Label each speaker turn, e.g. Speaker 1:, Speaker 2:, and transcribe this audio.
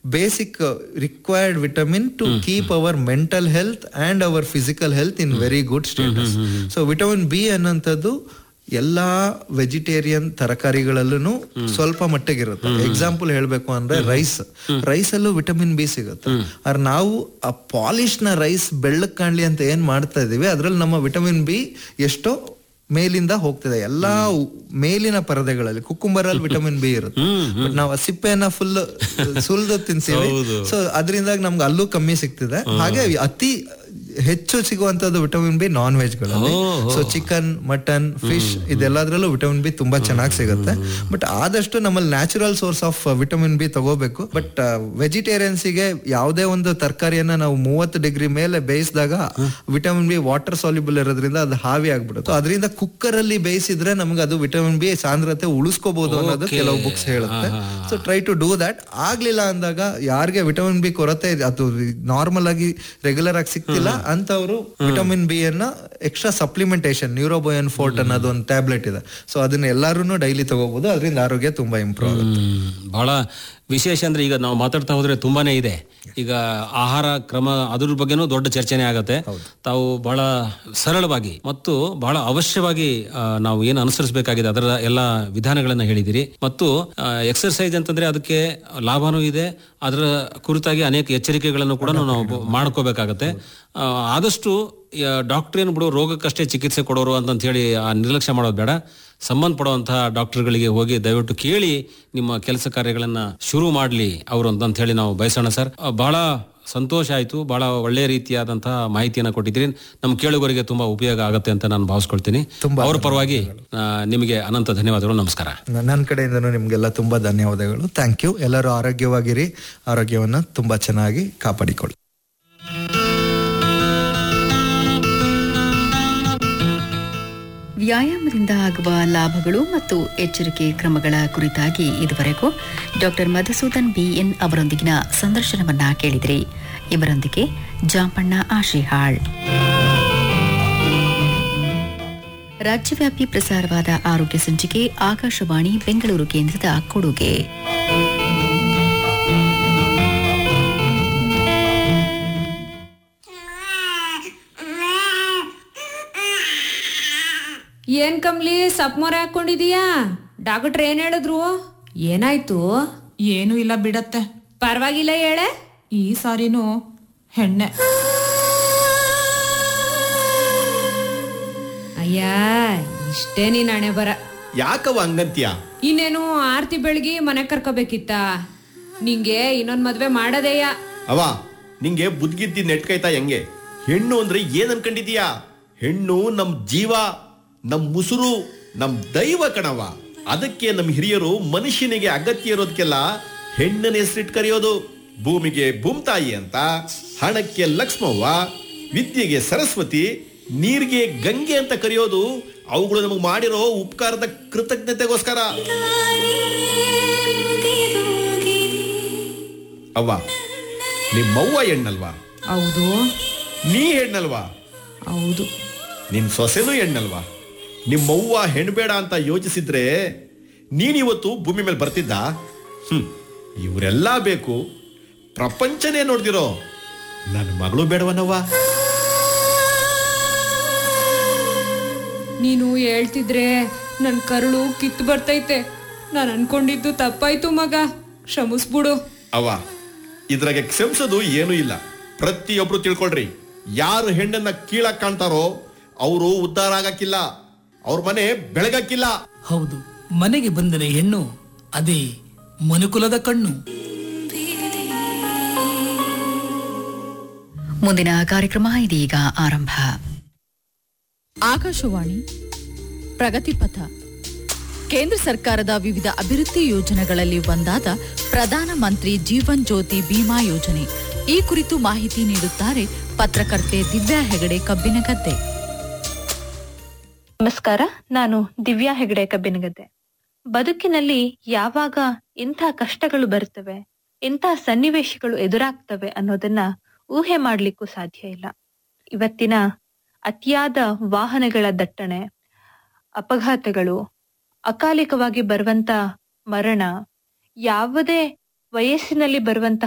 Speaker 1: Basic required vitamin to keep our mental health and our physical health in very good status so vitamin B ಅನ್ನೋಂಥದ್ದು ಎಲ್ಲಾ vegetarian ತರಕಾರಿಗಳಲ್ಲೂ ಸ್ವಲ್ಪ ಮಟ್ಟಿಗಿರುತ್ತೆ example ಹೇಳ್ಬೇಕು ಅಂದ್ರೆ ರೈಸ್ ರೈಸ್ ಅಲ್ಲೂ ವಿಟಮಿನ್ ಬಿ ಸಿಗುತ್ತೆ ಆದ್ರೆ ನಾವು ಆ ಪಾಲಿಶ್ ನ ರೈಸ್ ಬೆಳ್ಳಕ್ ಕಾಣ್ಲಿ ಅಂತ ಏನ್ ಮಾಡ್ತಾ ಇದೀವಿ ಅದ್ರಲ್ಲಿ ನಮ್ಮ ವಿಟಮಿನ್ ಬಿ ಎಷ್ಟೋ ಮೇಲಿಂದ ಹೋಗ್ತಿದೆ ಎಲ್ಲಾ ಉ- ಮೇಲಿನ ಪರದೆಗಳಲ್ಲಿ ಕುಕ್ಕುಂಬರ್ ಅಲ್ಲಿ ವಿಟಮಿನ್ ಬಿ ಇರುತ್ತೆ ಬಟ್ ನಾವು ಆ ಸಿಪ್ಪೆಯನ್ನ ಫುಲ್ ಸುಲ್ದು ತಿನ್ಸಿವಿ ಸೊ ಅದರಿಂದಾಗಿ ನಮ್ಗೆ ಅಲ್ಲೂ ಕಮ್ಮಿ ಸಿಗ್ತಿದೆ ಹಾಗೆ ಅತಿ ಹೆಚ್ಚು ಸಿಗುವಂತದ್ದು ವಿಟಮಿನ್ ಬಿ ನಾನ್ ವೆಜ್ ಗಳಲ್ಲಿ ಸೊ ಚಿಕನ್ ಮಟನ್ ಫಿಶ್ ಇದೆಲ್ಲದ್ರಲ್ಲೂ ವಿಟಮಿನ್ ಬಿ ತುಂಬಾ ಚೆನ್ನಾಗಿ ಸಿಗುತ್ತೆ ಬಟ್ ಆದಷ್ಟು ನಮ್ಮಲ್ಲಿ natural source of vitamin B ತಗೋಬೇಕು ಬಟ್ ವೆಜಿಟೇರಿಯನ್ಸ್ ಗೆ ಯಾವುದೇ ಒಂದು ತರಕಾರಿಯನ್ನ ನಾವು ಮೂವತ್ತು ಡಿಗ್ರಿ ಮೇಲೆ ಬೇಯಿಸಿದಾಗ ವಿಟಮಿನ್ ಬಿ ವಾಟರ್ ಸಾಲ್ಯುಬಲ್ ಇರೋದ್ರಿಂದ ಅದು ಹಾವಿ ಆಗ್ಬಿಡುತ್ತೆ ಅದರಿಂದ ಕುಕ್ಕರ್ ಅಲ್ಲಿ ಬೇಯಿಸಿದ್ರೆ ನಮ್ಗೆ ಅದು ವಿಟಮಿನ್ ಬಿ ಸಾಂದ್ರತೆ ಉಳಿಸ್ಕೋಬಹುದು ಅನ್ನೋದು ಕೆಲವು ಬುಕ್ಸ್ ಹೇಳುತ್ತೆ so try to do that ಆಗ್ಲಿಲ್ಲ ಅಂದಾಗ ಯಾರಿಗೆ ವಿಟಮಿನ್ ಬಿ ಕೊರತೆ ಇದೆ, ಅದು ನಾರ್ಮಲ್ ಆಗಿ ರೆಗ್ಯುಲರ್ ಆಗಿ ಸಿಗ್ತಿಲ್ಲ ಅಂತವರು ವಿಟಮಿನ್ ಬಿ ಅನ್ನ ಎಕ್ಸ್ಟ್ರಾ ಸಪ್ಲಿಮೆಂಟೇಶನ್ ನ್ಯೂರೋಬೋಯನ್ ಫೋರ್ಟ್ ಅನ್ನೋದು ಒಂದು ಟ್ಯಾಬ್ಲೆಟ್ ಇದೆ ಸೊ ಅದನ್ನ ಎಲ್ಲಾರು ಡೈಲಿ ತಗೋಬಹುದು ಅದರಿಂದ ಆರೋಗ್ಯ ತುಂಬಾ ಇಂಪ್ರೂವ್ ಆಗುತ್ತೆ
Speaker 2: ಹ್ಮ್. ಬಹಳ ವಿಶೇಷ ಅಂದ್ರೆ ಈಗ ನಾವು ಮಾತಾಡ್ತಾ ಹೋದ್ರೆ ತುಂಬಾನೇ ಇದೆ ಈಗ ಆಹಾರ ಕ್ರಮ ಅದ್ರ ಬಗ್ಗೆನೂ ದೊಡ್ಡ ಚರ್ಚೆನೆ ಆಗತ್ತೆ ತಾವು ಬಹಳ ಸರಳವಾಗಿ ಮತ್ತು ಬಹಳ ಅವಶ್ಯವಾಗಿ ಆ, ನಾವು ಏನು ಅನುಸರಿಸಬೇಕಾಗಿದೆ ಅದರ ಎಲ್ಲ ವಿಧಾನಗಳನ್ನ ಹೇಳಿದಿರಿ ಮತ್ತು ಎಕ್ಸರ್ಸೈಸ್ ಅಂತಂದ್ರೆ ಅದಕ್ಕೆ ಲಾಭನೂ ಇದೆ ಅದರ ಕುರಿತಾಗಿ ಅನೇಕ ಎಚ್ಚರಿಕೆಗಳನ್ನು ಕೂಡ ನಾವು ಮಾಡ್ಕೋಬೇಕಾಗತ್ತೆ ಆ, ಆದಷ್ಟು ಡಾಕ್ಟರ್ ಏನು ಬಿಡು ರೋಗಕ್ಕಷ್ಟೇ ಚಿಕಿತ್ಸೆ ಕೊಡೋರು ಅಂತಂತ ಹೇಳಿ ಆ ನಿರ್ಲಕ್ಷ್ಯ ಮಾಡೋದು ಬೇಡ ಸಂಬಂಧಪಡುವಂತಹ ಡಾಕ್ಟರ್ಗಳಿಗೆ ಹೋಗಿ ದಯವಿಟ್ಟು ಕೇಳಿ ನಿಮ್ಮ ಕೆಲಸ ಕಾರ್ಯಗಳನ್ನ ಶುರು ಮಾಡಲಿ ಅವರು ಅಂತ ಹೇಳಿ ನಾವು ಬಯಸೋಣ ಸರ್ ಆ, ಬಹಳ ಸಂತೋಷ ಆಯ್ತು ಬಹಳ ಒಳ್ಳೆಯ ರೀತಿಯಾದಂತಹ ಮಾಹಿತಿಯನ್ನು ಕೊಟ್ಟಿದ್ದೀರಿ ನಮ್ಮ ಕೇಳುಗರಿಗೆ ತುಂಬಾ ಉಪಯೋಗ ಆಗುತ್ತೆ ಅಂತ ನಾನು ಭಾವಿಸ್ಕೊಳ್ತೀನಿ ಅವರ ಪರವಾಗಿ ಆ, ನಿಮಗೆ ಅನಂತ ಧನ್ಯವಾದಗಳು ನಮಸ್ಕಾರ
Speaker 1: ನನ್ನ ಕಡೆಯಿಂದನೂ ನಿಮ್ಗೆಲ್ಲ ತುಂಬಾ ಧನ್ಯವಾದಗಳು ಥ್ಯಾಂಕ್ ಯು ಎಲ್ಲರೂ ಆರೋಗ್ಯವಾಗಿರಿ ಆರೋಗ್ಯವನ್ನ ತುಂಬಾ ಚೆನ್ನಾಗಿ ಕಾಪಾಡಿಕೊಳ್ಳಿ
Speaker 3: ವ್ಯಾಯಾಮದಿಂದ ಆಗುವ ಲಾಭಗಳು ಮತ್ತು ಎಚ್ಚರಿಕೆ ಕ್ರಮಗಳ ಕುರಿತಾಗಿ ಇದುವರೆಗೂ ಡಾಕ್ಟರ್ ಮಧುಸೂದನ್ ಬಿಎನ್ ಅವರೊಂದಿಗಿನ ಸಂದರ್ಶನವನ್ನ ಕೇಳಿದ್ರಿ ಇವರೊಂದಿಗೆ ಜಾಂಪಣ್ಣ ಆಶಿಹಾಳ್ ರಾಜ್ಯವ್ಯಾಪಿ ಪ್ರಸಾರವಾದ ಆರೋಗ್ಯ ಸಂಚಿಕೆ ಆಕಾಶವಾಣಿ ಬೆಂಗಳೂರು ಕೇಂದ್ರದ ಕೊಡುಗೆ
Speaker 4: ಏನ್ ಕಮ್ಲಿ ಸಪ್ ಮೊರೆ ಹಾಕೊಂಡಿದೀಯಾ ಡಾಕ್ಟರ್ ಏನ್ ಹೇಳಿದ್ರು ಏನಾಯ್ತು
Speaker 5: ಏನು ಇಲ್ಲ ಬಿಡತ್ತೆ
Speaker 4: ಪರವಾಗಿಲ್ಲ ಹೇಳೆ
Speaker 5: ಈ ಸಾರಿನೂ ಹೆಣ್ಣೆ
Speaker 4: ಅಯ್ಯ ಇಷ್ಟೇ ನೀನ್ ಹಣೆ ಬರ
Speaker 6: ಯಾಕವ ಹಂಗಂತ್ಯ
Speaker 4: ಇನ್ನೇನು ಆರ್ತಿ ಬೆಳಗಿ ಮನೆ ಕರ್ಕೋಬೇಕಿತ್ತ ನಿಂಗೆ ಇನ್ನೊಂದ್ ಮದ್ವೆ ಮಾಡದೇಯ
Speaker 6: ಅವ ನಿಂಗೆ ಬುದ್ಗಿದ್ದಿ ನೆಟ್ಕೈತಾ ಹೆಂಗೆ ಹೆಣ್ಣು ಅಂದ್ರೆ ಏನ್ ಅನ್ಕೊಂಡಿದೀಯಾ ಹೆಣ್ಣು ನಮ್ ಜೀವ ನಮ್ ಮುಸುರು ನಮ್ ದೈವ ಕಣವ ಅದಕ್ಕೆ ನಮ್ ಹಿರಿಯರು ಮನುಷ್ಯನಿಗೆ ಅಗತ್ಯ ಇರೋದಕ್ಕೆಲ್ಲ ಹೆಣ್ಣನ ಹೆಸರಿಟ್ ಕರೆಯೋದು ಭೂಮಿಗೆ ಭೂಮ್ತಾಯಿ ಅಂತ ಹಣಕ್ಕೆ ಲಕ್ಷ್ಮವ್ವ ವಿದ್ಯೆಗೆ ಸರಸ್ವತಿ ನೀರಿಗೆ ಗಂಗೆ ಅಂತ ಕರೆಯೋದು ಅವುಗಳು ನಮಗೆ ಮಾಡಿರೋ ಉಪಕಾರದ ಕೃತಜ್ಞತೆಗೋಸ್ಕರ ಅವ್ವ ನಿಮ್ಮವ್ವ ಹೆಣ್ಣಲ್ವಾ
Speaker 4: ಹೌದು
Speaker 6: ನೀ ಹೆಣ್ಣಲ್ವಾ
Speaker 4: ಹೌದು
Speaker 6: ನಿನ್ ಸೊಸೆನೂ ಹೆಣ್ಣಲ್ವಾ ನಿಮ್ಮವ್ವ ಹೆಣ್ಬೇಡ ಅಂತ ಯೋಚಿಸಿದ್ರೆ ನೀನಿವತ್ತು ಭೂಮಿ ಮೇಲೆ ಬರ್ತಿದ್ದ ಹ್ಮ್ ಇವರೆಲ್ಲ ಬೇಕು ಪ್ರಪಂಚನೇ ನೋಡ್ದಿರೋ ನನ್ನ ಮಗಳು ಬೇಡವನವ್ವ
Speaker 4: ನೀನು ಹೇಳ್ತಿದ್ರೆ ನನ್ ಕರುಳು ಕಿತ್ತು ಬರ್ತೈತೆ ನಾನು ಅನ್ಕೊಂಡಿದ್ದು ತಪ್ಪಾಯ್ತು ಮಗ ಕ್ಷಮಿಸ್ಬಿಡು
Speaker 6: ಅವ್ವ ಇದ್ರಾಗೆ ಕ್ಷಮಿಸೋದು ಏನೂ ಇಲ್ಲ ಪ್ರತಿಯೊಬ್ರು ತಿಳ್ಕೊಳ್ರಿ ಯಾರು ಹೆಣ್ಣನ್ನ ಕೀಳಕ್ ಕಾಣ್ತಾರೋ ಅವರು ಉದ್ಧಾರ ಆಗಕ್ಕಿಲ್ಲ ಅವ್ರ ಮನೆ ಬೆಳಗಕ್ಕಿಲ್ಲ
Speaker 7: ಹೌದು ಮನೆಗೆ ಬಂದರೆ ಹೆಣ್ಣು ಅದೇ ಮನುಕುಲದ ಕಣ್ಣು
Speaker 3: ಮುಂದಿನ ಕಾರ್ಯಕ್ರಮ ಇದೀಗ ಆರಂಭ
Speaker 8: ಆಕಾಶವಾಣಿ ಪ್ರಗತಿಪಥ ಕೇಂದ್ರ ಸರ್ಕಾರದ ವಿವಿಧ ಅಭಿವೃದ್ಧಿ ಯೋಜನೆಗಳಲ್ಲಿ ಒಂದಾದ ಪ್ರಧಾನ ಮಂತ್ರಿ ಜೀವನ್ ಜ್ಯೋತಿ ಬಿಮಾ ಯೋಜನೆ ಈ ಕುರಿತು ಮಾಹಿತಿ ನೀಡುತ್ತಾರೆ ಪತ್ರಕರ್ತೆ ದಿವ್ಯಾ ಹೆಗಡೆ ಕಬ್ಬಿನಗದ್ದೆ
Speaker 9: ನಮಸ್ಕಾರ ನಾನು ದಿವ್ಯಾ ಹೆಗಡೆ ಕಬ್ಬಿನಗದ್ದೆ ಬದುಕಿನಲ್ಲಿ ಯಾವಾಗ ಇಂಥ ಕಷ್ಟಗಳು ಬರುತ್ತವೆ ಇಂಥ ಸನ್ನಿವೇಶಗಳು ಎದುರಾಗ್ತವೆ ಅನ್ನೋದನ್ನ ಊಹೆ ಮಾಡ್ಲಿಕ್ಕೂ ಸಾಧ್ಯ ಇಲ್ಲ ಇವತ್ತಿನ ಅತಿಯಾದ ವಾಹನಗಳ ದಟ್ಟಣೆ ಅಪಘಾತಗಳು ಅಕಾಲಿಕವಾಗಿ ಬರುವಂತ ಮರಣ ಯಾವುದೇ ವಯಸ್ಸಿನಲ್ಲಿ ಬರುವಂತಹ